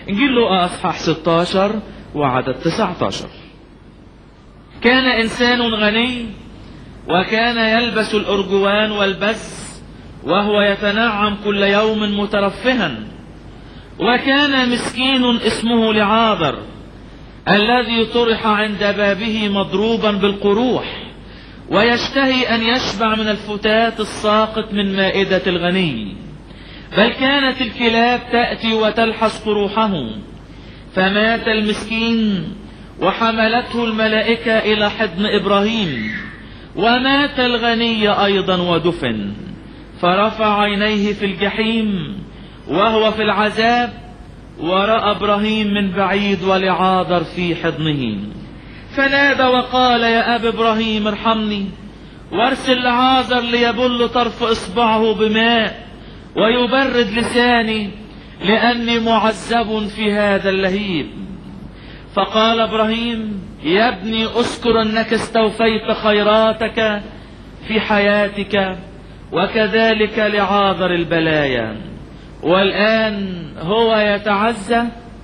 إنجيل لوقا أصحاح 16 وعدد 19 كان إنسان غني وكان يلبس الأرجوان والبس وهو يتنعم كل يوم مترفها وكان مسكين اسمه لعاذر الذي طرح عند بابه مضروبا بالقروح ويشتهي أن يشبع من الفتات الساقط من مائدة الغني بل كانت الكلاب تأتي وتلحس قروحه فمات المسكين وحملته الملائكة إلى حضن إبراهيم ومات الغني أيضا ودفن فرفع عينيه في الجحيم وهو في العذاب ورأى إبراهيم من بعيد ولعاذر في حضنه فنادى وقال يا أب إبراهيم ارحمني وارسل لعاذر ليبل طرف إصبعه بماء ويبرد لساني لأني معذب في هذا اللهيب فقال إبراهيم يا ابني أذكر أنك استوفيت خيراتك في حياتك وكذلك لعاذر البلايا والآن هو يتعزى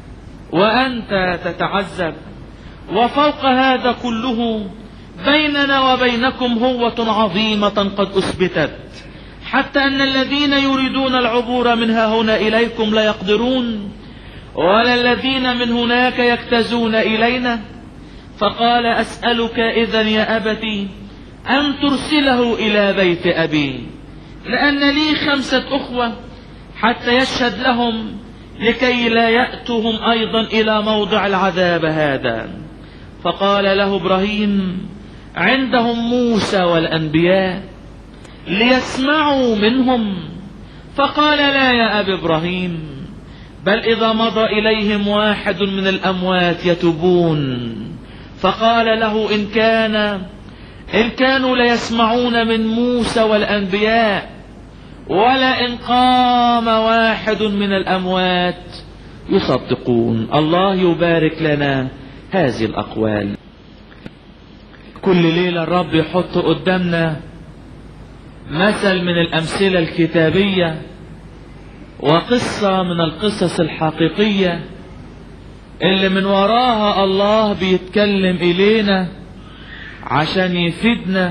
وأنت تتعذب وفوق هذا كله بيننا وبينكم هوة عظيمة قد أثبتت حتى أن الذين يريدون العبور منها هنا إليكم لا يقدرون ولا الذين من هناك يجتازون إلينا فقال أسألك إذا يا أبتي أن ترسله إلى بيت أبي لأن لي خمسة أخوة حتى يشهد لهم لكي لا يأتهم أيضا إلى موضع العذاب هذا فقال له إبراهيم عندهم موسى والأنبياء ليسمعوا منهم فقال لا يا أبي إبراهيم بل إذا مضى إليهم واحد من الأموات يتوبون فقال له إن كان إن كانوا ليسمعون من موسى والأنبياء ولا إن قام واحد من الأموات يصدقون الله يبارك لنا هذه الأقوال كل ليلة الرب يحط قدامنا مثل من الأمثلة الكتابية وقصة من القصص الحقيقية اللي من وراها الله بيتكلم إلينا عشان يفيدنا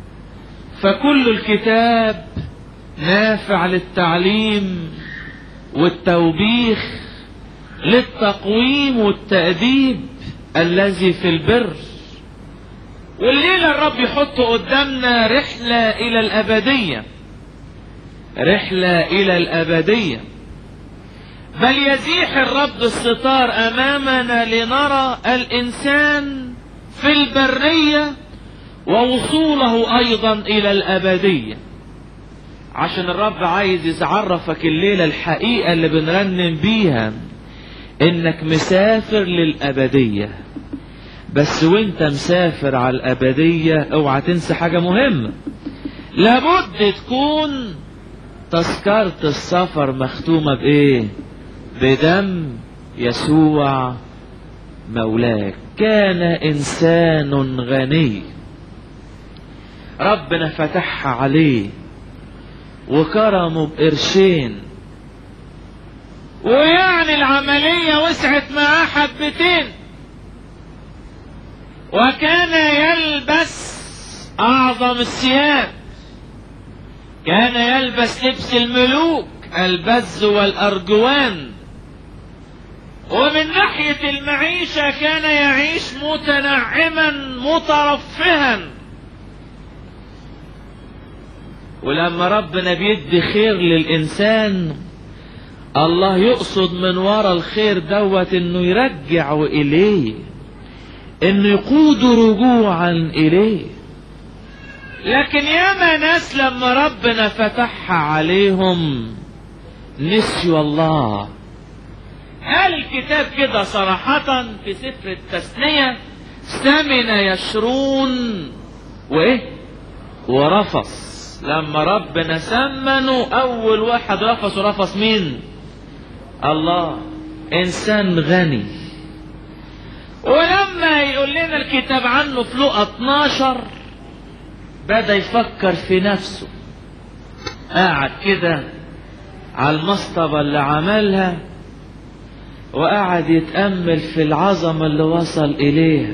فكل الكتاب نافع للتعليم والتوبيخ للتقويم والتأديب الذي في البر والليلة الرب يحط قدامنا رحلة إلى الأبدية رحلة إلى الأبدية بل يزيح الرب الستار أمامنا لنرى الإنسان في البرية ووصوله أيضا إلى الأبدية عشان الرب عايز يعرفك الليلة الحقيقة اللي بنرنم بيها إنك مسافر للأبدية بس وانت مسافر على الأبدية اوعى تنسى حاجة مهمة لابد تكون تذكرة السفر مختومة بإيه بدم يسوع مولاك كان إنسان غني ربنا فتحها عليه وكرمه بقرشين ويعني العملية وسعت معاه حبتين وكان يلبس أعظم الثياب كان يلبس لبس الملوك البز والأرجوان ومن ناحية المعيشة كان يعيش متنعما مترفها ولما ربنا بيدي خير للإنسان الله يقصد من ورا الخير دوت انه يرجعه اليه انه يقود رجوعا اليه لكن ياما ناس لما ربنا فتحها عليهم نسيوا الله قال الكتاب كده صراحة في سفر التثنية ثمن يشرون وايه ورفص لما ربنا سمنه اول واحد رفص ورفص مين الله انسان غني ولما يقول لنا الكتاب عنه في لقى 12 بدا يفكر في نفسه قاعد كده على المصطبة اللي عملها وقعد يتأمل في العظمة اللي وصل إليها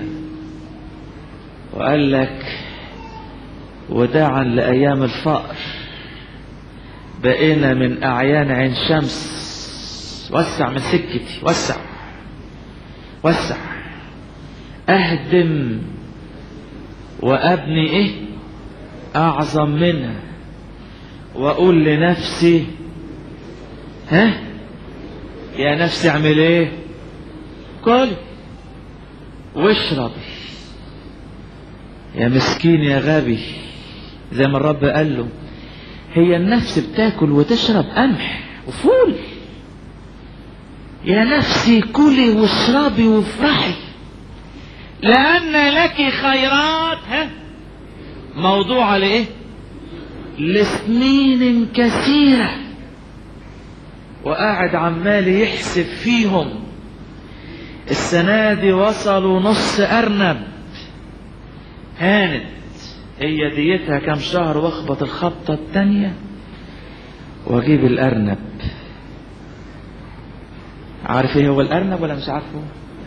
وقال لك وداعا لأيام الفقر بقينا من أعيان عين شمس وسع من سكتي وسع وسع أهدم وأبني إيه أعظم منها وأقول لنفسي ها يا نفسي اعمل ايه كل واشربي يا مسكين يا غبي زي ما الرب قال له هي النفس بتاكل وتشرب قمح وفول يا نفسي كلي واشربي وافرحي لأن لك خيرات ها موضوع لإيه لسنين كثيرة وقاعد عمال يحسب فيهم السنة دي وصلوا نص أرنب هانت هي ديتها كام شهر واخبط الخبطة التانية واجيب الأرنب عارف ايه هو الأرنب ولا مش عارفه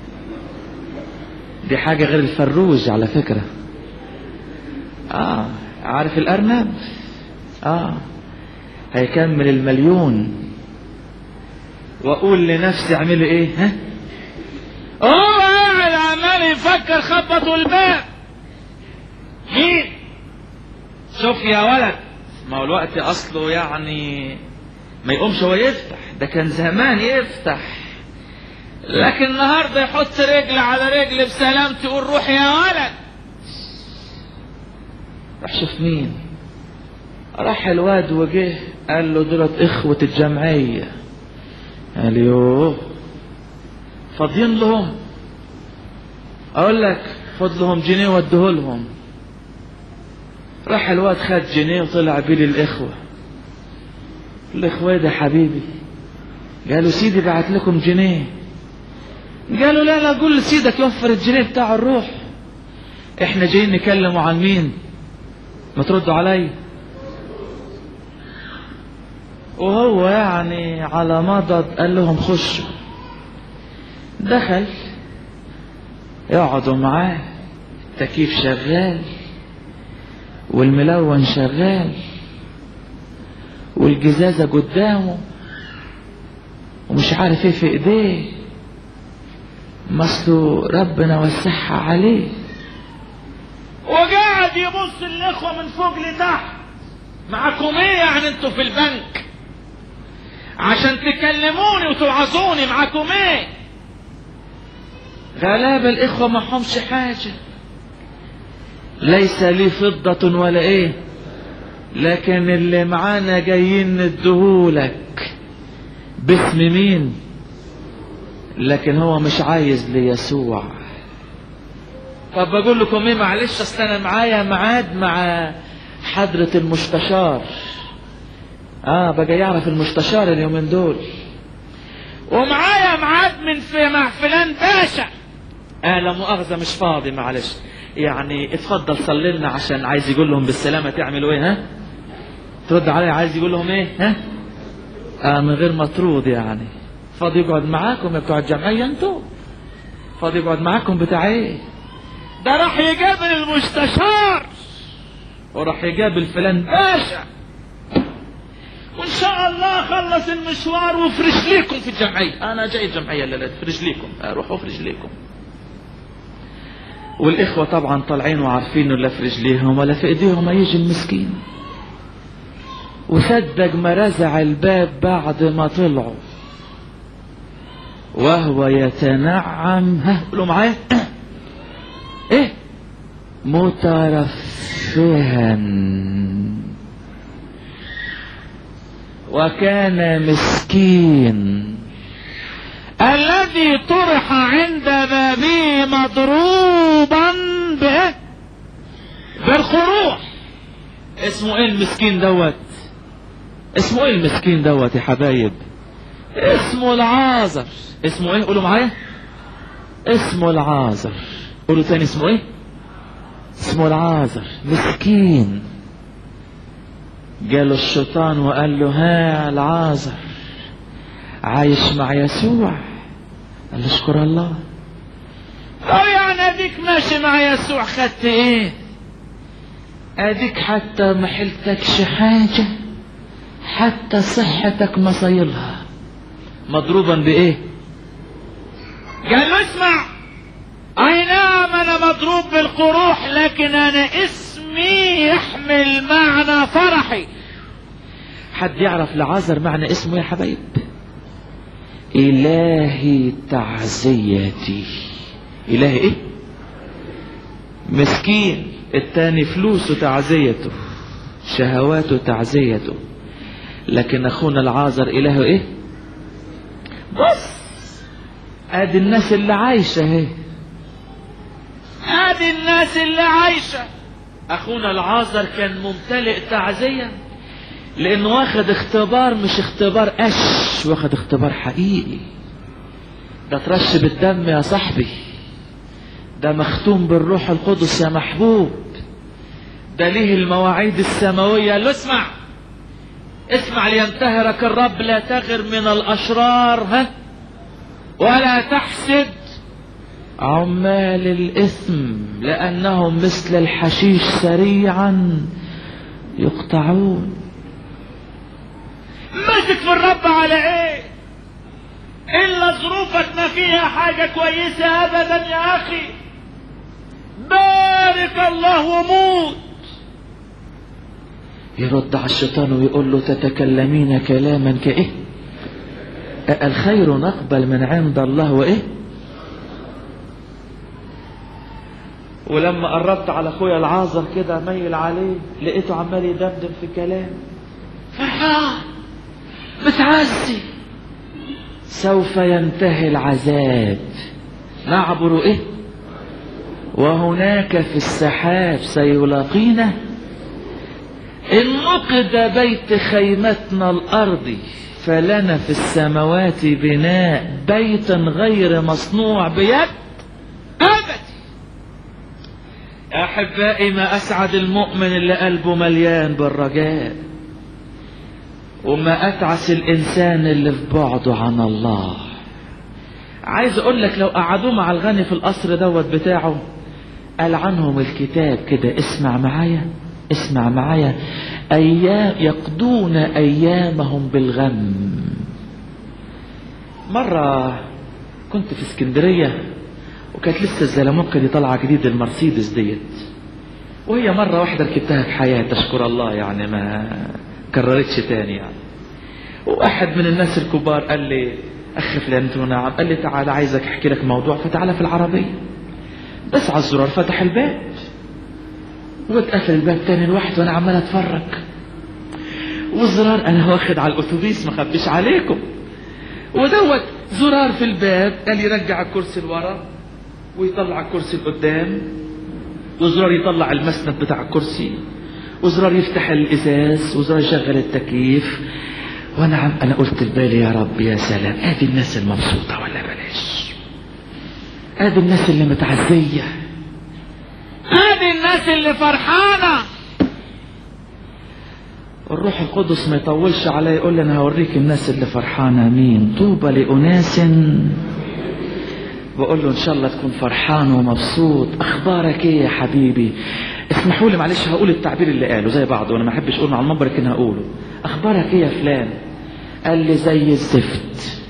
دي حاجة غير الفروج على فكرة اه عارف الأرنب اه هيكمل المليون واقول لنفسي اعملي ايه ها هو قاعد عمال يفكر خبطوا الباب مين شوف يا ولد ما هو الوقت اصله يعني ما يقومش هو يفتح ده كان زمان يفتح لكن النهارده يحط رجل على رجل بسلام تقول روح يا ولد راح شوف مين راح الواد وجه قال له دولت اخوة الجمعية قال يوه فاضيين لهم اقول لك خد لهم جنيه وديه لهم راح الواد خد جنيه وطلع بيه للاخوة الاخوة ده حبيبي قالوا سيدي بعت لكم جنيه قالوا لا لا قول لسيدك يوفر الجنيه بتاع الروح احنا جايين نكلموا عن مين ما تردوا علي وهو يعني على مضض قال لهم خشوا دخل يقعدوا معاه التكييف شغال والملون شغال والجزازة قدامه ومش عارف ايه في ايديه مصله ربنا وسعها عليه وقاعد يبص الاخوة من فوق لتحت معكم ايه يعني انتوا في البنك عشان تكلموني وتوعظوني معاكم ايه غلابة الاخوة معهمش حاجة ليس لي فضة ولا ايه لكن اللي معانا جايين ندهولك باسم مين لكن هو مش عايز ليسوع طب بقول لكم ايه معلش اصل انا معايا ميعاد مع حضرة المستشار اه بقى يعرف المستشار اليومين دول ومعايا ميعاد من في مع فلان باشا آه لا مؤاخذة مش فاضي معلش يعني اتفضل صلي لنا عشان عايز يقول لهم بالسلامة تعملوا ايه ها ترد علي عايز يقول لهم ايه ها آه من غير مطرود يعني فاضي يقعد معاكم يا بتوع الجمعية انتوا فاضي يقعد معاكم بتاع ايه ده راح يقابل المستشار وراح يقابل فلان باشا وان شاء الله خلص المشوار وفي رجليكم في الجمعية انا جاي الجمعية الليلة في رجليكم روحوا في رجليكم والاخوة طبعا طالعين وعارفين لا في رجليهم ولا في ايديهم ما يجي المسكين وصدق ما رزع الباب بعد ما طلعوا وهو يتنعم ها قولوا معايا ايه مترفها وكان مسكين الذي طرح عند بابه مضروبا به بالخروح اسمه ايه المسكين دوت اسمه ايه المسكين دوت يا حبايب اسمه العازر اسمه ايه قولوا معايا اسمه العازر قولوا تاني اسمه ايه اسمه العازر مسكين جاله الشيطان وقال له ها العازر عايش مع يسوع قال له اشكر الله طب يعني اديك ماشي مع يسوع خدت ايه اديك حتى ما حلتكش حاجة حتى صحتك مصايلها مضروبا بايه قال له اسمع اي نعم انا مضروب بالقروح لكن انا اسمي يحمل معنى فرحي حد يعرف لعازر معنى اسمه يا حبايب الهي تعزيتي الهي ايه مسكين التاني فلوسه تعزيته شهواته تعزيته لكن اخونا العازر الهه ايه بص ادي الناس اللي عايشة اهي ادي الناس اللي عايشة اخونا العازر كان ممتلئ تعزية لانه واخد اختبار مش اختبار قش واخد اختبار حقيقي ده ترش بالدم يا صاحبي ده مختوم بالروح القدس يا محبوب ده ليه المواعيد السماوية اللي اسمع اسمع لينتهرك الرب لا تغر من الاشرار ها ولا تحسد عمال الاثم لانهم مثل الحشيش سريعا يقطعون ماسك في الرب على ايه الا ظروفك ما فيها حاجه كويسه ابدا يا اخي بارك الله وموت يرد على الشيطان ويقول له تتكلمين كلاما كايه الخير نقبل من عند الله وايه ولما قربت على اخويا العازر كده ميل عليه لقيته عمال يدمدم في كلام فرحان متعزي سوف ينتهي العذاب نعبر ايه وهناك في السحاب سيلاقينا إن نقد بيت خيمتنا الأرضي فلنا في السماوات بناء بيتا غير مصنوع بيد أبدي أحبائي ما أسعد المؤمن اللي قلبه مليان بالرجاء وما أتعس الإنسان اللي في بعده عن الله عايز أقول لك لو قعدوه مع الغني في القصر دوت بتاعه قال عنهم الكتاب كده اسمع معايا اسمع معايا أيام يقضون أيامهم بالغم مرة كنت في اسكندرية وكانت لسه الزلموكة دي طالعة جديد المرسيدس ديت وهي مرة واحدة ركبتها في حياتي أشكر الله يعني ما كررتش تاني يعني واحد من الناس الكبار قال لي أخ فلان نعم قال لي تعالى عايزك أحكي لك موضوع فتعالى في العربية بس على الزرار فتح الباب واتقفل الباب تاني لوحده وانا عمال اتفرج والزرار انا واخد على الاتوبيس ما خبيش عليكم ودوت زرار في الباب قال يرجع الكرسي لورا ويطلع الكرسي لقدام وزرار يطلع المسند بتاع الكرسي وزرار يفتح الازاز وزرار يشغل التكييف وانا عم انا قلت لبالي يا رب يا سلام ادي الناس المبسوطه ولا بلاش ادي الناس اللي متعزيه ادي الناس اللي فرحانة الروح القدس ما يطولش عليا يقول لي انا هوريك الناس اللي فرحانة مين طوبى لأناس بقول له ان شاء الله تكون فرحان ومبسوط اخبارك ايه يا حبيبي اسمحوا لي معلش هقول التعبير اللي قاله زي بعضه وانا ما احبش اقوله على المنبر لكن هقوله اخبارك ايه يا فلان قال لي زي الزفت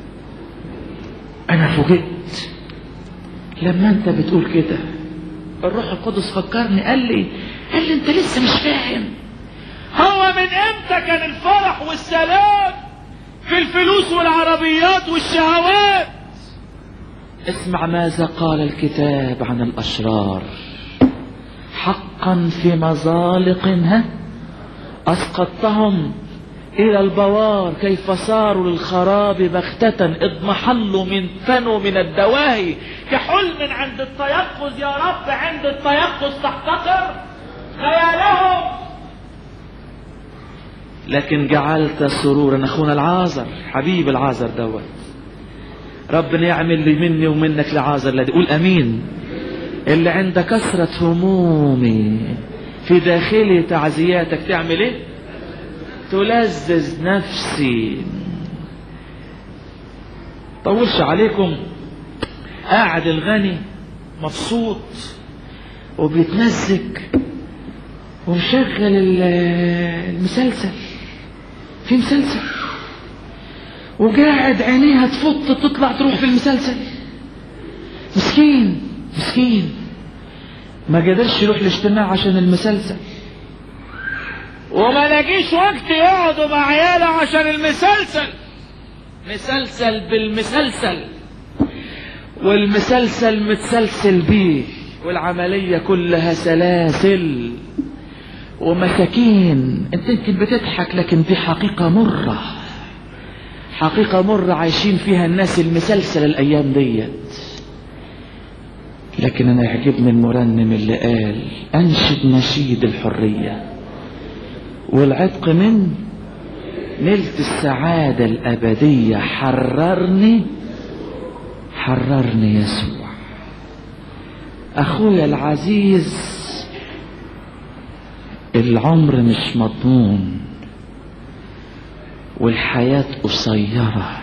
انا فوجئت لما انت بتقول كده الروح القدس فكرني قال لي قال لي انت لسه مش فاهم هو من امتى كان الفرح والسلام في الفلوس والعربيات والشهوات اسمع ماذا قال الكتاب عن الاشرار حقا في مزالق ها اسقطتهم الى البوار كيف صاروا للخراب بغتة اضمحلوا من فنوا من الدواهي كحلم عند التيقظ يا رب عند التيقظ تحتقر خيالهم لكن جعلت سرورا اخونا العازر حبيب العازر دوت ربنا يعمل لي مني ومنك لعازر الذي قول امين اللي عند كثرة همومي في داخلي تعزياتك تعمل ايه تلذذ نفسي طولش عليكم قاعد الغني مبسوط وبيتمزج ومشغل ال- المسلسل في مسلسل وقاعد عينيها تفط تطلع تروح في المسلسل مسكين مسكين ما قدرش يروح الاجتماع عشان المسلسل وما لاقيش وقت يقعدوا مع عياله عشان المسلسل مسلسل بالمسلسل والمسلسل متسلسل بيه والعملية كلها سلاسل ومساكين انت يمكن بتضحك لكن دي حقيقة مرة حقيقة مرة عايشين فيها الناس المسلسل الأيام ديت لكن أنا يعجبني المرنم اللي قال أنشد نشيد الحرية والعتق من نلت السعادة الأبدية حررني حررني يسوع أخويا العزيز العمر مش مضمون والحياة قصيرة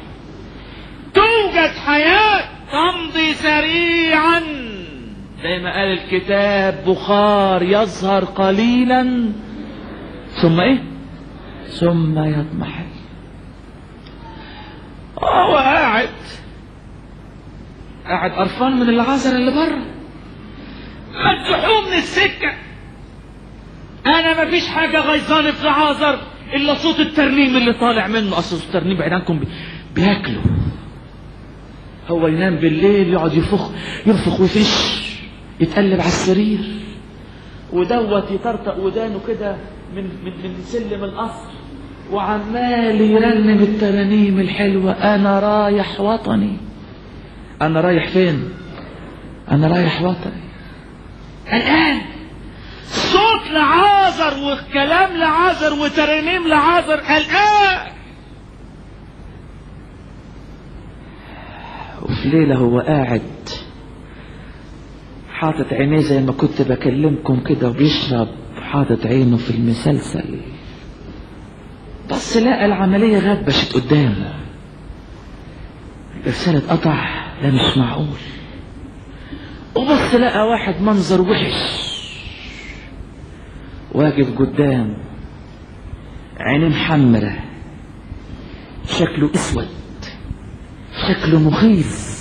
توجد حياة تمضي سريعا زي ما قال الكتاب بخار يظهر قليلا ثم ايه ثم يضمحل هو قاعد قاعد قرفان من العذر اللي بره فتحوه من السكة انا مفيش حاجة غيظاني في العذر الا صوت الترنيم اللي طالع منه اصل صوت الترنيم بعيد عنكم بي- بياكلوا هو ينام بالليل يقعد يفخ ينفخ ويفش يتقلب على السرير ودوت يطرطق ودانه كده من من من سلم القصر وعمال يرنم الترانيم الحلوة أنا رايح وطني أنا رايح فين؟ أنا رايح وطني الآن صوت لعازر وكلام لعازر وترانيم لعازر الآن وفي ليلة هو قاعد حاطط عينيه زي ما كنت بكلمكم كده وبيشرب حاطط عينه في المسلسل بس لقى العملية غبشت قدامه الإرسال اتقطع ده مش معقول وبس لقى واحد منظر وحش واقف قدامه عينيه محمرة شكله اسود شكله مخيف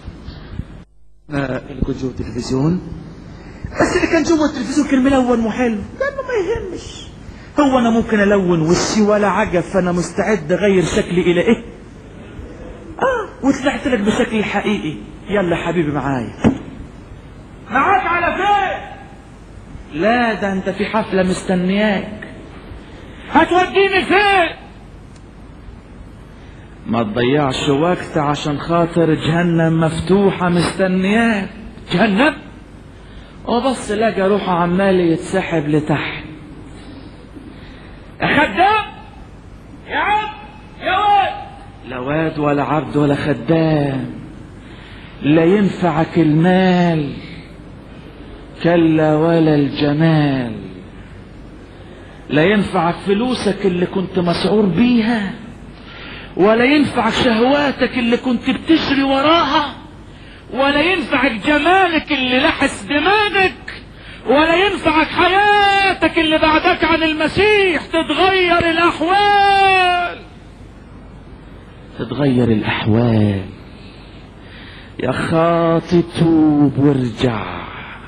اللي كنت جوه التلفزيون بس اللي كان جوه التلفزيون كان ملون وحلو لانه ما يهمش هو انا ممكن الون وشي ولا عجب فانا مستعد اغير شكلي الى ايه اه وطلعت لك بشكلي الحقيقي يلا حبيبي معايا معاك على فين لا ده انت في حفلة مستنياك هتوديني فين ما تضيعش وقت عشان خاطر جهنم مفتوحة مستنياك جهنم وبص لقى روحه عمال يتسحب لتحت يا خدام يا عبد يا واد لا واد ولا عبد ولا خدام لا ينفعك المال كلا ولا الجمال لا ينفعك فلوسك اللي كنت مسعور بيها ولا ينفعك شهواتك اللي كنت بتجري وراها ولا ينفعك جمالك اللي لحس دماغك ولا ينفعك حياتك اللي بعدك عن المسيح تتغير الأحوال تتغير الأحوال يا خاطي توب وارجع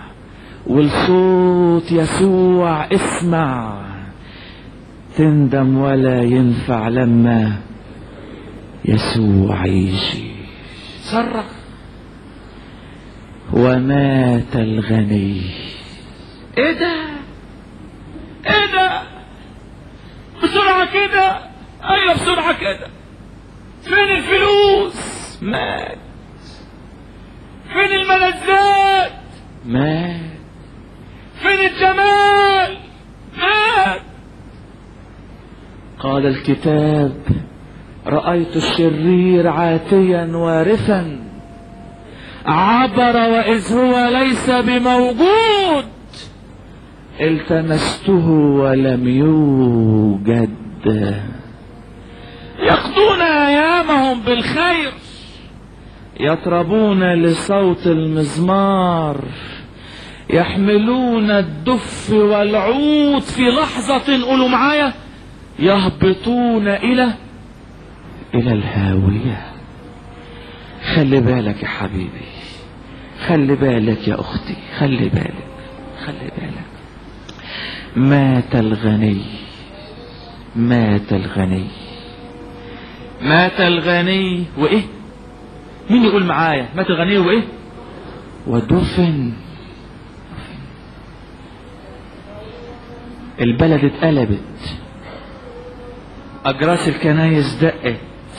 والصوت يسوع اسمع تندم ولا ينفع لما يسوع يجي صرخ ومات الغني ايه ده ايه ده بسرعة كده ايوه بسرعة كده فين الفلوس مات فين الملذات مات فين الجمال مات قال الكتاب رأيت الشرير عاتيا وارثا عبر وإذ هو ليس بموجود التمسته ولم يوجد يقضون أيامهم بالخير يطربون لصوت المزمار يحملون الدف والعود في لحظة قولوا معايا يهبطون إلى إلى الهاوية خلي بالك يا حبيبي خلي بالك يا أختي خلي بالك خلي بالك مات الغني مات الغني مات الغني وإيه مين يقول معايا مات الغني وإيه ودفن البلد اتقلبت اجراس الكنايس دقت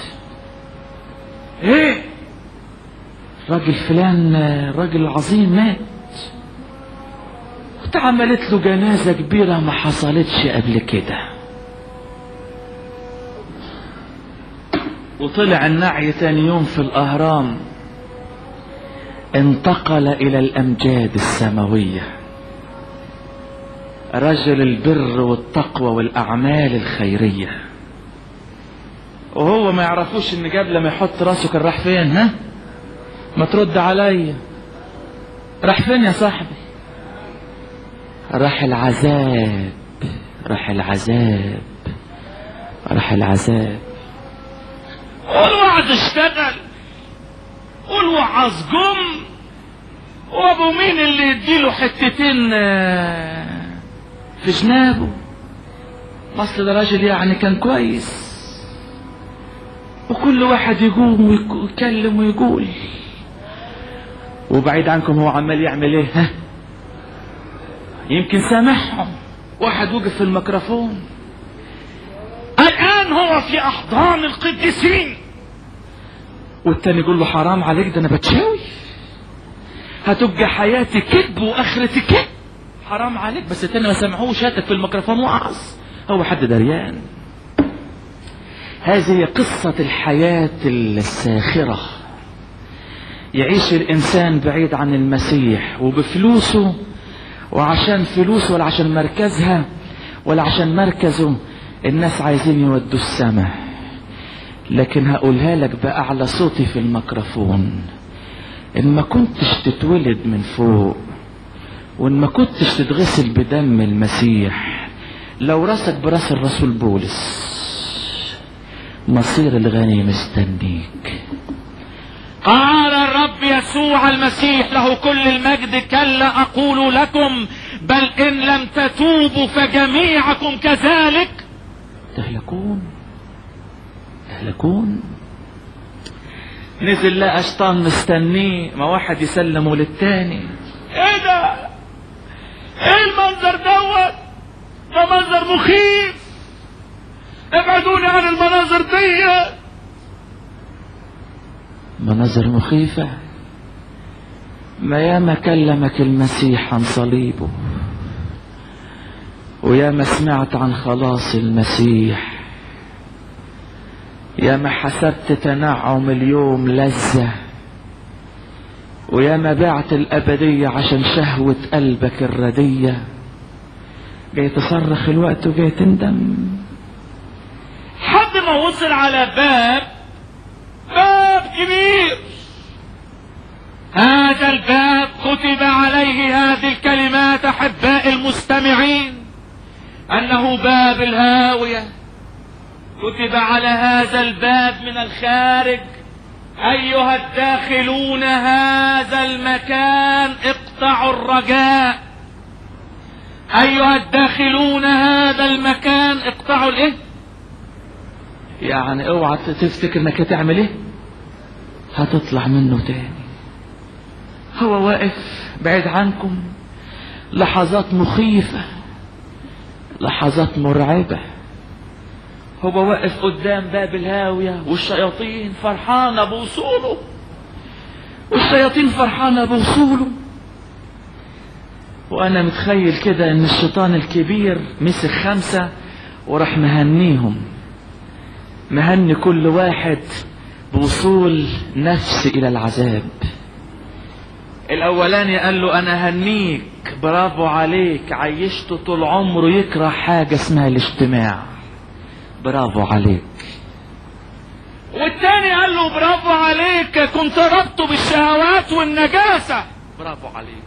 ايه راجل فلان راجل عظيم مات اتعملت له جنازة كبيرة ما حصلتش قبل كده وطلع النعي تاني يوم في الأهرام انتقل إلى الأمجاد السماوية رجل البر والتقوى والأعمال الخيرية وهو ما يعرفوش ان جاب لما يحط راسه كان راح فين ها ما ترد عليا راح فين يا صاحبي راح العذاب راح العذاب راح العذاب والوعد اشتغل والوعظ جم وابو مين اللي يديله حتتين في جنابه اصل ده راجل يعني كان كويس وكل واحد يقوم ويتكلم ويقول وبعيد عنكم هو عمال يعمل ايه ها يمكن سامحهم واحد وقف في الميكروفون الان هو في احضان القديسين والتاني يقول له حرام عليك ده انا بتشاوي هتبقى حياتي كذب واخرتي كذب حرام عليك بس التاني ما سامعوش هاتك في الميكروفون وعظ هو حد دريان هذه قصة الحياة الساخرة يعيش الإنسان بعيد عن المسيح وبفلوسه وعشان فلوسه ولا عشان مركزها ولا عشان مركزه الناس عايزين يودوا السماء لكن هقولها لك بأعلى صوتي في الميكروفون إن ما كنتش تتولد من فوق وإن ما كنتش تتغسل بدم المسيح لو راسك براس الرسول بولس مصير الغني مستنيك قال الرب يسوع المسيح له كل المجد كلا أقول لكم بل إن لم تتوبوا فجميعكم كذلك تهلكون تهلكون نزل لقى شيطان مستنيه ما واحد يسلمه للتاني ايه ده ايه المنظر دوت ده منظر مخيف ابعدوني عن المناظر دي مناظر مخيفة ما ياما كلمك المسيح عن صليبه وياما سمعت عن خلاص المسيح ياما حسبت تنعم اليوم لذة وياما بعت الأبدية عشان شهوة قلبك الردية جاي تصرخ الوقت وجاي تندم حد ما وصل على باب باب كبير هذا الباب كتب عليه هذه الكلمات احباء المستمعين انه باب الهاويه كتب على هذا الباب من الخارج ايها الداخلون هذا المكان اقطعوا الرجاء ايها الداخلون هذا المكان اقطعوا الايه يعني اوعى تفتكر انك هتعمل ايه هتطلع منه تاني هو واقف بعيد عنكم لحظات مخيفة لحظات مرعبة هو واقف قدام باب الهاوية والشياطين فرحانة بوصوله والشياطين فرحانة بوصوله وانا متخيل كده ان الشيطان الكبير مسك خمسة وراح مهنيهم مهني كل واحد بوصول نفس الى العذاب الاولاني قال له انا هنيك برافو عليك عيشته طول عمره يكره حاجة اسمها الاجتماع برافو عليك والتاني قال له له برافو عليك كنت ربطه بالشهوات والنجاسة برافو عليك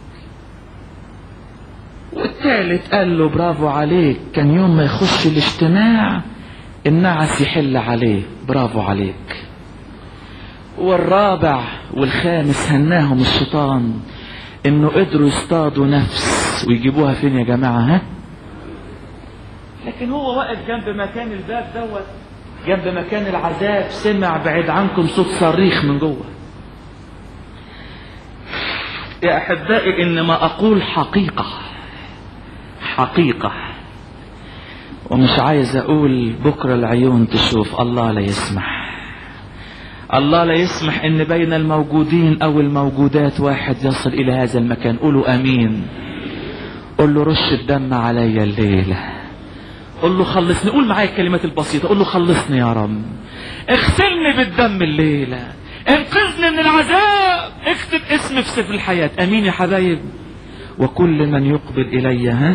والتالت قال له برافو عليك كان يوم ما يخش الاجتماع النعس يحل عليه برافو عليك والرابع والخامس هناهم الشيطان انه قدروا يصطادوا نفس ويجيبوها فين يا جماعة ها لكن هو واقف جنب مكان الباب دوت جنب مكان العذاب سمع بعيد عنكم صوت صريخ من جوه يا احبائي انما اقول حقيقه حقيقة ومش عايز اقول بكرة العيون تشوف الله لا يسمح الله لا يسمح ان بين الموجودين او الموجودات واحد يصل الى هذا المكان قولوا امين قول له رش الدم عليا الليلة قول له خلصني قول معايا الكلمات البسيطة قول له خلصني يا رب اغسلني بالدم الليلة انقذني من العذاب اكتب اسمي في سفر الحياة امين يا حبايب وكل من يقبل الي ها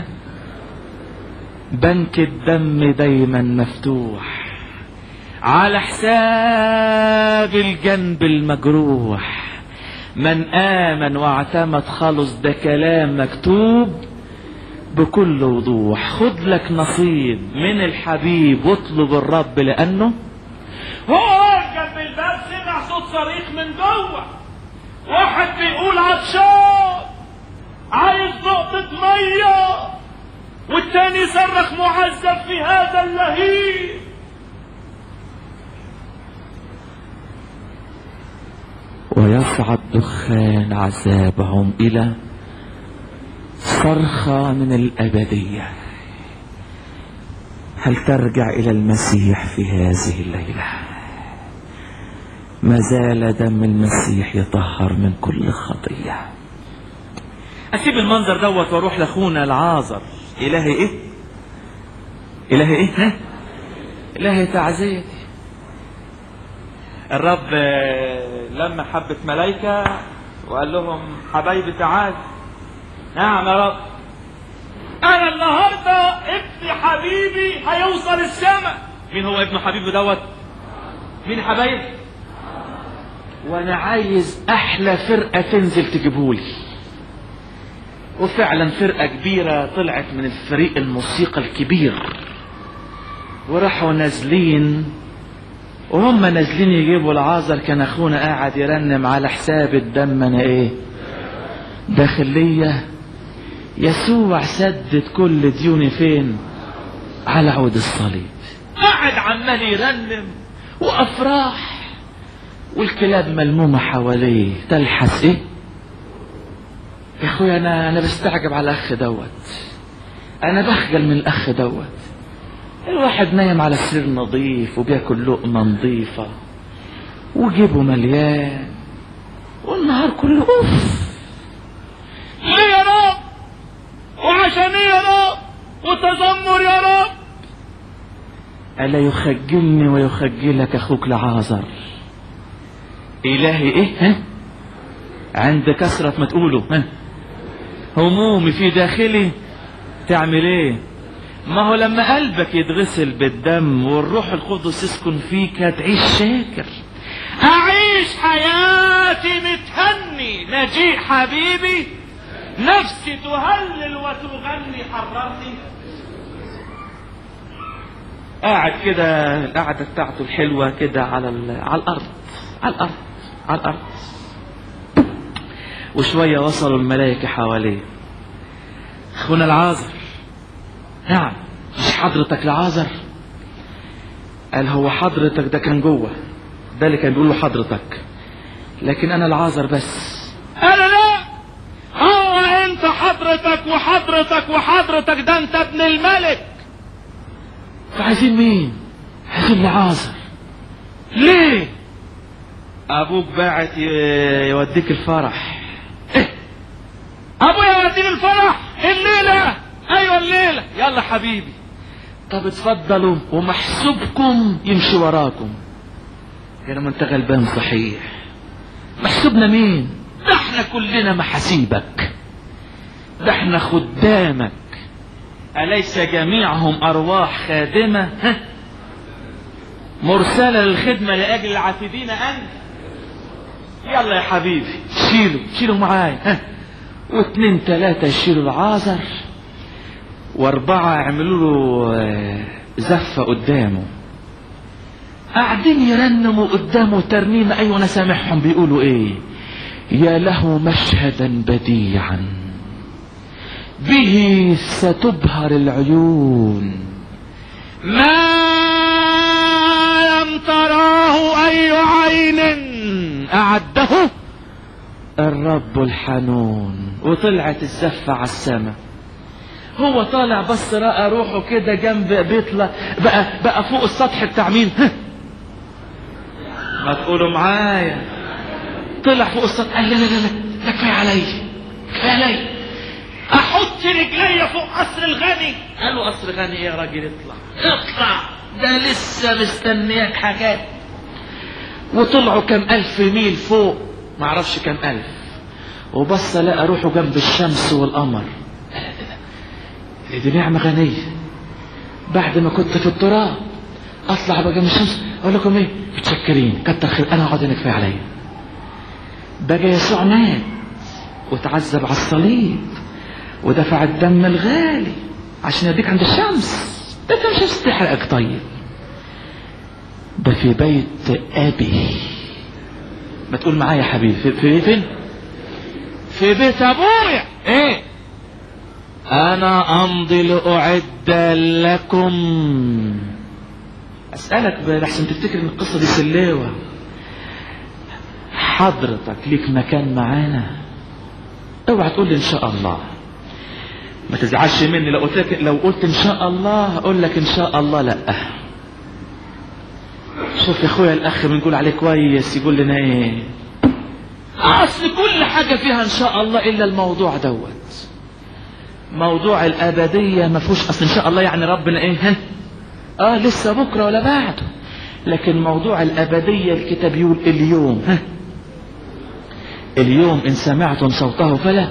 بنك الدم دايما مفتوح على حساب الجنب المجروح من آمن واعتمد خلص ده كلام مكتوب بكل وضوح خد لك نصيب من الحبيب واطلب الرب لأنه هو واقف جنب الباب سمع صوت صريخ من جوه واحد بيقول عطشان عايز نقطة مية والتاني يصرخ معذب في هذا اللهيب ويصعد دخان عذابهم إلى صرخة من الأبدية هل ترجع إلى المسيح في هذه الليلة ما زال دم المسيح يطهر من كل خطية أسيب المنظر دوت وأروح لأخونا العازر إلهي إيه إلهي إيه ها؟ إلهي تعزيتي الرب آه، لما حبت ملايكة وقال لهم حبايبي تعال نعم يا رب انا النهارده ابن حبيبي هيوصل السماء مين هو ابن حبيبه دوت مين حبايب وانا عايز احلى فرقه تنزل تجيبهولي وفعلا فرقه كبيره طلعت من الفريق الموسيقى الكبير وراحوا نازلين وهم نازلين يجيبوا العازر كان اخونا قاعد يرنم على حساب الدم انا ايه داخل ليا يسوع سدد كل ديوني فين على عود الصليب قاعد عمال يرنم وافراح والكلاب ملمومه حواليه تلحس ايه يا اخويا انا انا بستعجب على الاخ دوت انا بخجل من الاخ دوت الواحد نايم على سرير نظيف وبياكل لقمه نظيفه وجيبه مليان والنهار كله اوف ليه يا رب وعشان ايه يا رب وتذمر يا رب ألا يخجلني ويخجلك أخوك لعازر إلهي إيه ها عند كثرة ما تقوله ها همومي في داخلي تعمل إيه ما هو لما قلبك يتغسل بالدم والروح القدس يسكن فيك هتعيش شاكر اعيش حياتي متهني مجيء حبيبي نفسي تهلل وتغني حررني قاعد كده القعدة بتاعته الحلوة كده على ال- على الأرض على الأرض على الأرض وشوية وصلوا الملائكة حواليه أخونا العازر نعم مش حضرتك العازر قال هو حضرتك ده كان جوه ده اللي كان بيقول له حضرتك لكن أنا العازر بس انا لا هو انت حضرتك وحضرتك وحضرتك ده انت ابن الملك عايزين مين عايزين العازر ليه ابوك باعت ي- يوديك الفرح ابويا يوديني الفرح الليله ايوه الليله يلا حبيبي طب اتفضلوا ومحسوبكم يمشي وراكم يا لما انت غلبان صحيح محسوبنا مين ده احنا كلنا محاسيبك ده احنا خدامك أليس جميعهم أرواح خادمة ها؟ مرسلة للخدمة لأجل العاتبين أنت يلا يا حبيبي شيلوا شيلوا معايا ها واثنين ثلاثة يشيلوا العازر واربعة يعملوا له آه، زفة قدامه قاعدين يرنموا قدامه ترنيمة أيوة أنا سامعهم بيقولوا إيه يا له مشهدا بديعا به ستبهر العيون ما لم تراه أي عين أعده الرب الحنون وطلعت الزفة على السماء هو طالع بس رأى روحه كده جنب بيطلع بقى بقى فوق السطح بتاع مين ها؟ ما تقولوا معايا طلع فوق السطح قال لا لا لا لا ده كفايه عليا كفايه عليا احط رجلي فوق قصر الغني قالوا قصر غني ايه يا راجل اطلع اطلع ده لسه مستنياك حاجات وطلعوا كم الف ميل فوق معرفش كم الف وبص لقى روحه جنب الشمس والقمر دي نعمة غنية بعد ما كنت في التراب اطلع بقى من الشمس اقول لكم ايه متشكرين كتر خير انا اقعد هنا كفايه عليا بقى يسوع مات وتعذب على الصليب ودفع الدم الغالي عشان يديك عند الشمس ده انت مش هتستحرقك طيب ده في بيت ابي ما تقول معايا يا حبيبي في, في فين في بيت ابويا ايه انا امضي لاعد لكم اسالك بقى لحسن تفتكر ان القصه دي سلاوه حضرتك ليك مكان معانا اوعى تقول لي ان شاء الله ما تزعلش مني لو قلت لك لو قلت ان شاء الله اقول لك ان شاء الله لا شوف يا اخويا الاخ بنقول عليه كويس يقول لنا ايه اصل كل حاجه فيها ان شاء الله الا الموضوع دوت موضوع الابديه ما فيهوش اصل ان شاء الله يعني ربنا ايه ها اه لسه بكره ولا بعده لكن موضوع الابديه الكتاب يقول اليوم ها اليوم ان سمعتم صوته فلا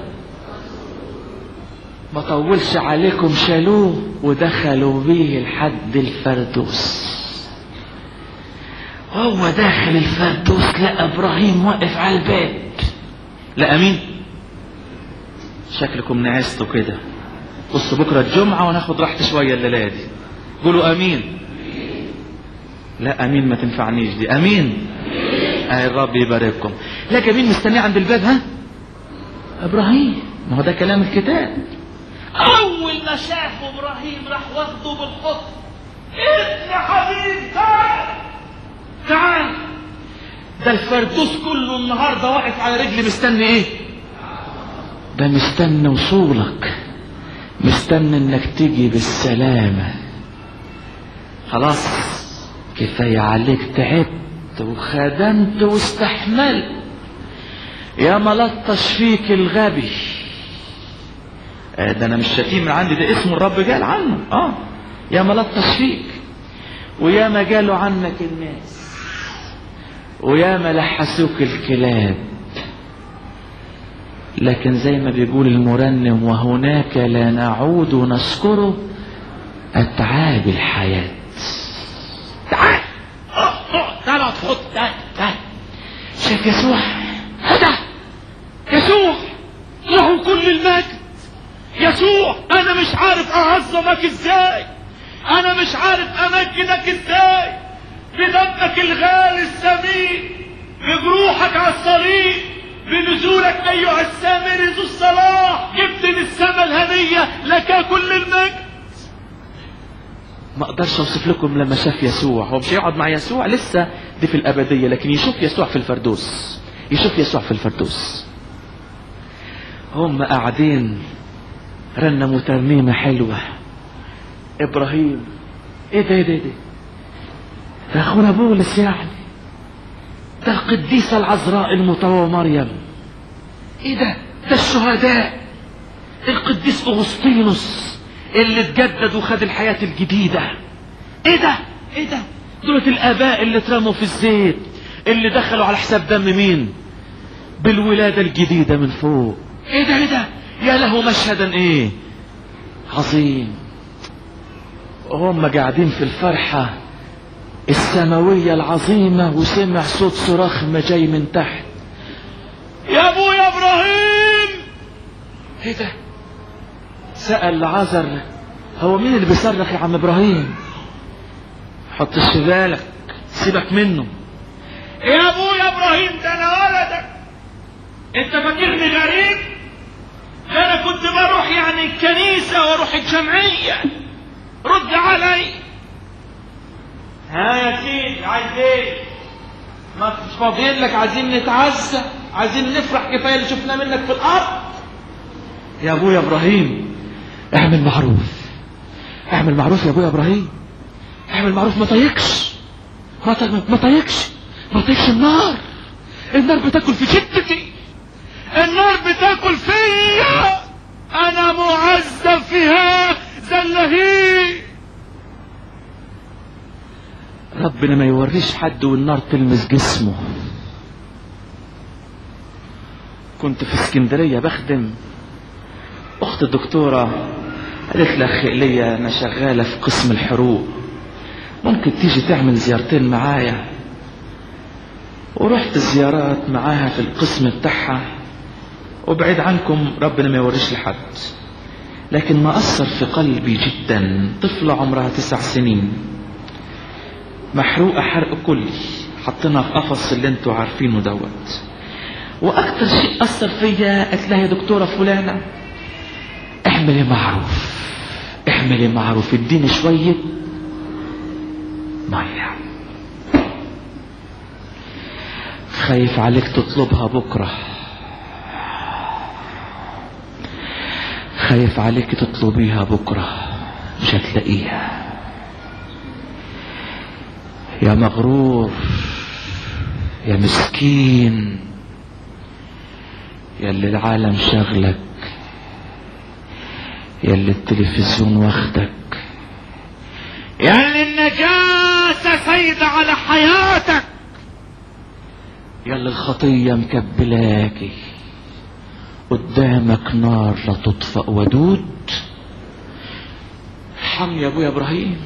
ما طولش عليكم شالوه ودخلوا بيه لحد الفردوس هو داخل الفردوس لقى ابراهيم واقف على الباب لقى مين شكلكم نعستوا كده بصوا بكره الجمعه وناخد راحتي شويه الليله دي قولوا امين لا امين ما تنفعنيش دي امين آه الرب يبارككم لكن مين مستنيه عند الباب ها ابراهيم ما هو ده كلام الكتاب اول ما شافه ابراهيم راح واخده بالحضن ابن حبيب تعال تعال ده الفردوس كله النهارده واقف على رجلي مستني ايه ده مستني وصولك مستني انك تيجي بالسلامة خلاص كفاية عليك تعبت وخدمت واستحملت يا ملطش فيك الغبي آه ده انا مش شتيم من عندي ده اسمه الرب قال عنه اه يا ملطش فيك ويا ما قالوا عنك الناس ويا ما لحسوك الكلاب لكن زي ما بيقول المرنم وهناك لا نعود نذكره أتعاب الحياة تعال تعال اقعد في حضن تعال تعال شايف يسوع هذا يسوع له كل المجد يسوع انا مش عارف اعظمك ازاي انا مش عارف امجدك ازاي بدمك الغالي الثمين بجروحك على الصليب بنزولك ايها السامري ذو الصلاح جبت للسما الهنيه لك كل المجد ما اقدرش اوصف لكم لما شاف يسوع هو مش هيقعد مع يسوع لسه دي في الابديه لكن يشوف يسوع في الفردوس يشوف يسوع في الفردوس هم قاعدين رنموا ترنيمه حلوه ابراهيم ايه ده ايه ده ايه ده ده اخونا بولس يعني ده القديسة العذراء المطوى مريم ايه ده ده الشهداء القديس اغسطينوس اللي اتجدد وخد الحياة الجديدة ايه ده ايه ده دولة الاباء اللي اترموا في الزيت اللي دخلوا على حساب دم مين بالولادة الجديدة من فوق ايه ده ايه ده يا له مشهدا ايه عظيم وهم قاعدين في الفرحة السماوية العظيمة وسمع صوت صراخ ما جاي من تحت يا ابويا ابراهيم ايه ده سأل لعازر هو مين اللي بيصرخ يا عم ابراهيم حطش في بالك سيبك منه يا ابويا ابراهيم ده انا ولدك انت فاكرني غريب ده انا كنت بروح يعني الكنيسة واروح الجمعية رد علي ها يا سيدي عايز ايه ما مش فاضيين لك عايزين نتعزى عايزين نفرح كفايه اللي شفناه منك في الارض يا ابويا ابراهيم اعمل معروف اعمل معروف يا ابويا ابراهيم اعمل معروف ما طيقش ما طيق- ما طيقش ما طيقش النار النار بتاكل في جدتي النار بتاكل فيا انا معذب في هذا اللهيب ربنا ما يوريش حد والنار تلمس جسمه كنت في اسكندرية بخدم أخت الدكتورة قالت لي أخي إيليا أنا شغالة في قسم الحروق ممكن تيجي تعمل زيارتين معايا ورحت زيارات معاها في القسم بتاعها وبعيد عنكم ربنا ما يوريش لحد لكن ما أثر في قلبي جدا طفلة عمرها تسع سنين محروقة حرق كلي حطينا في قفص اللي انتوا عارفينه دوت واكتر شيء اثر فيا قالت لها يا دكتورة فلانة اعملي معروف اعملي معروف اديني شوية مية خايف عليك تطلبها بكرة خايف عليك تطلبيها بكرة مش هتلاقيها يا مغرور يا مسكين يا اللي العالم شغلك يا اللي التلفزيون واخدك يعني النجاسة سيدة على حياتك يا اللي الخطية مكبلاكي قدامك نار لا تطفأ ودود حمي يا ابويا ابراهيم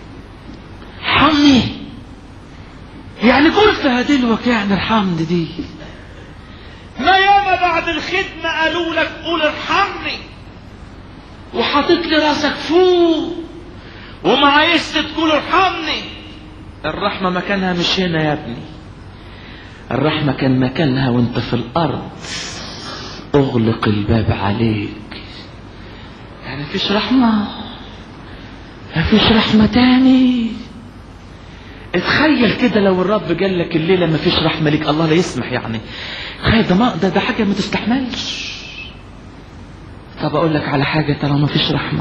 حمي يعني قلتها دلوك يعني الحمد دي ما ياما بعد الخدمة قالوا لك قول ارحمني وحاطط لي راسك فوق وما عايزش تقول ارحمني الرحمة مكانها مش هنا يا ابني الرحمة كان مكانها وانت في الأرض اغلق الباب عليك يعني مفيش رحمة مفيش رحمة تاني اتخيل كده لو الرب قال لك الليلة مفيش رحمة ليك الله لا يسمح يعني تخيل ده ما ده, ده حاجة ما تستحملش طب اقول لك على حاجة طالما مفيش رحمة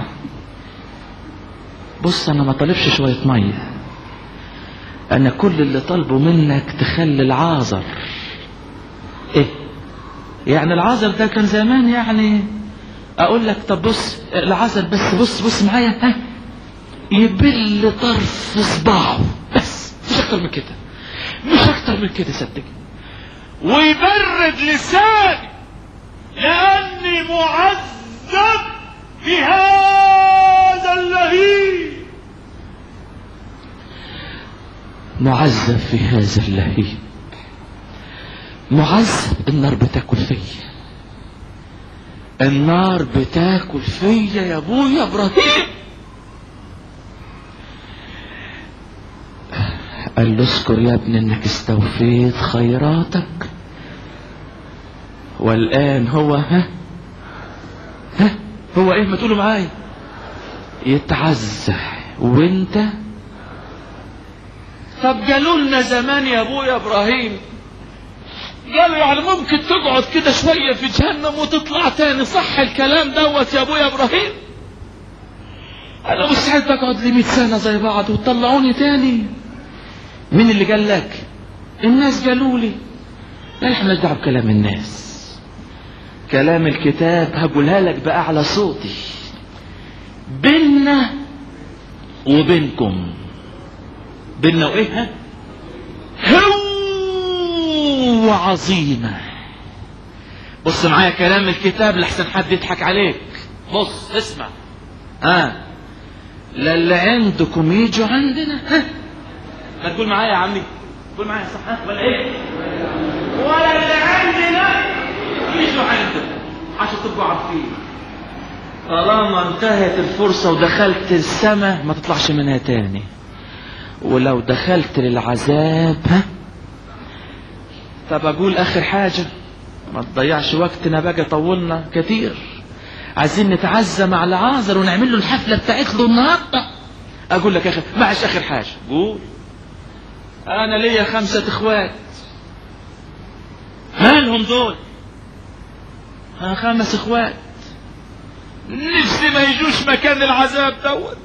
بص انا ما طالبش شوية مية انا كل اللي طالبه منك تخلي العازر ايه يعني العازر ده كان زمان يعني اقول لك طب بص العازر بس بص بص معايا ها يبل طرف صباعه بس مش اكتر من كده مش اكتر من كده صدقني ويبرد لساني لاني معذب في هذا اللهيب معذب في هذا اللهيب معذب النار بتاكل فيا النار بتاكل فيا يا ابويا ابراهيم قال له اذكر يا ابني انك استوفيت خيراتك والان هو ها ها هو ايه ما تقولوا معايا يتعزى وانت طب قالوا لنا زمان يا ابويا ابراهيم قالوا يعني ممكن تقعد كده شويه في جهنم وتطلع تاني صح الكلام دوت يا ابويا ابراهيم انا مستعد اقعد لي 100 سنه زي بعض وتطلعوني تاني مين اللي قال لك الناس قالوا لي لا احنا مالناش دعوه بكلام الناس كلام الكتاب هقولها لك باعلى صوتي بيننا وبينكم بيننا وايه ها؟ هو عظيمة بص معايا كلام الكتاب لحسن حد يضحك عليك بص اسمع ها لا اللي عندكم يجوا عندنا ها ما تقول معايا يا عمي قول معايا صح ها؟ ولا ايه ولا اللي عندنا يجوا عندك عشان تبقوا عارفين طالما انتهت الفرصة ودخلت السماء ما تطلعش منها تاني ولو دخلت للعذاب ها طب اقول اخر حاجة ما تضيعش وقتنا بقى طولنا كتير عايزين نتعزى مع العازر ونعمل له الحفلة بتاعت له النهارده اقول لك اخر معلش اخر حاجة قول انا ليا خمسة اخوات مالهم دول ها خمس اخوات نفسي ما يجوش مكان العذاب دوت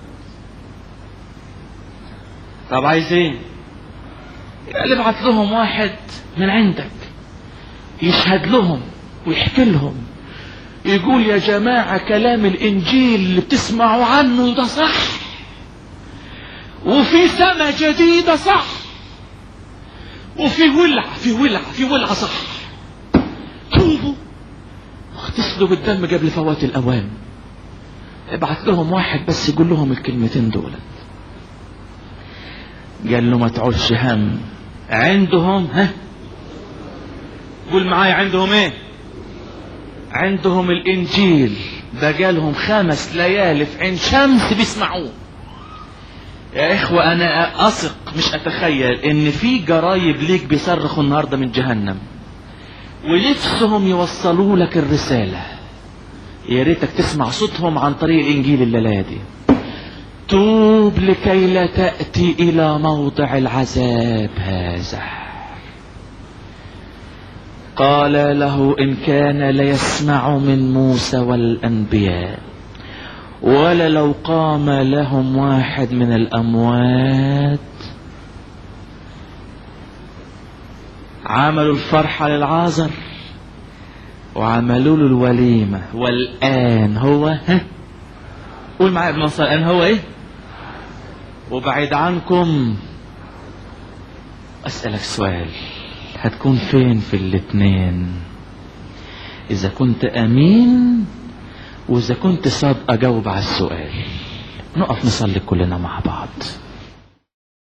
طب عايز ايه قال ابعت لهم واحد من عندك يشهد لهم ويحكي لهم يقول يا جماعة كلام الإنجيل اللي بتسمعوا عنه ده صح وفي سنة جديدة صح وفي ولعة في ولعة في ولعة صح توبوا واغتسلوا بالدم قبل فوات الأوان ابعت لهم واحد بس يقول لهم الكلمتين دول قال له ما تعولش هم عندهم ها قول معايا عندهم ايه عندهم الانجيل بقالهم خمس ليالي في عين شمس بيسمعوه يا اخوة انا اثق مش اتخيل ان في جرايب ليك بيصرخوا النهاردة من جهنم ونفسهم يوصلوا لك الرسالة يا ريتك تسمع صوتهم عن طريق الانجيل الليلة دي توب لكي لا تأتي الى موضع العذاب هذا قال له ان كان ليسمع من موسى والانبياء ولا لو قام لهم واحد من الاموات عملوا الفرحة للعازر وعملوا له الوليمة والآن هو ها قول معايا ابن نصر الآن هو ايه وبعيد عنكم أسألك سؤال هتكون فين في الاتنين إذا كنت أمين وإذا كنت صادق أجاوب على السؤال نقف نصلي كلنا مع بعض